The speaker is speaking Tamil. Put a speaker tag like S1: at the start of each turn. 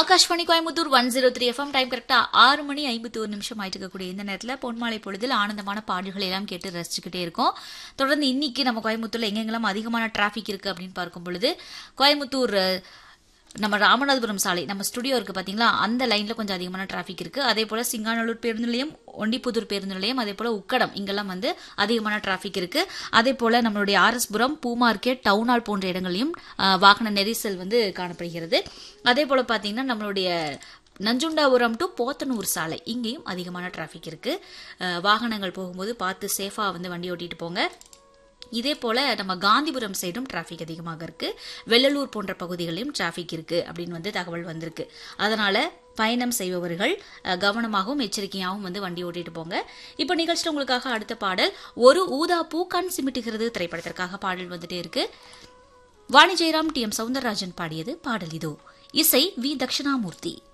S1: Akashvani Coimbatore one zero three FM time கரெக்டா ஆறு மணி ஐம்பத்தி ஒரு நிமிஷம் ஆயிட்டு இருக்கக்கூடிய இந்த நேரத்தில் பொன்மாலை பொழுதில் ஆனந்தமான பாடல்களை எல்லாம் கேட்டு ரசிச்சுக்கிட்டே இருக்கோம் தொடர்ந்து இன்னைக்கு நம்ம கோயம்புத்தூர்ல எங்கெங்கெல்லாம் அதிகமான டிராஃபிக் இருக்கு அப்படின்னு பார்க்கும் பொழுது கோயம்புத்தூர் அஹ், நம்ம ராமநாதபுரம் சாலை நம்ம ஸ்டுடியோ இருக்கு பாத்தீங்களா அந்த லைன்ல கொஞ்சம் அதிகமான டிராஃபிக் இருக்கு அதே போல சிங்காநல்லூர் பேருந்து நிலையம் ஒண்டிப்புதூர் பேருந்து நிலையம் அதே போல உக்கடம் இங்கெல்லாம் வந்து அதிகமான டிராஃபிக் இருக்கு அதே போல நம்மளுடைய ஆர்எஸ்புரம் பூ மார்க்கெட் டவுன் ஹால் போன்ற இடங்களையும் அஹ், வாகன நெரிசல் வந்து காணப்படுகிறது அதே போல பாத்தீங்கன்னா நம்மளுடைய நஞ்சுண்டாபுரம் டு போத்தனூர் சாலை இங்கேயும் அதிகமான டிராஃபிக் இருக்கு அஹ், வாகனங்கள் போகும்போது பார்த்து சேஃபா வந்து வண்டி ஓட்டிட்டு போங்க இதே போல நம்ம காந்திபுரம் சைடும் டிராஃபிக் அதிகமாக இருக்கு வெள்ளலூர் போன்ற பகுதிகளிலும் டிராஃபிக் இருக்கு அப்படின்னு வந்து தகவல் வந்திருக்கு அதனால பயணம் செய்பவர்கள் அஹ், கவனமாகவும் எச்சரிக்கையாகவும் வந்து வண்டி ஓட்டிட்டு போங்க இப்போ நிகழ்ச்சியில் உங்களுக்காக அடுத்த பாடல் ஒரு ஊதா பூ கண் சிமிட்டுகிறது திரைப்படத்திற்காக பாடல் வந்துட்டே இருக்கு வாணி ஜெயராம் டி எம் சவுந்தரராஜன் பாடியது பாடல் இதோ இசை வி தட்சிணாமூர்த்தி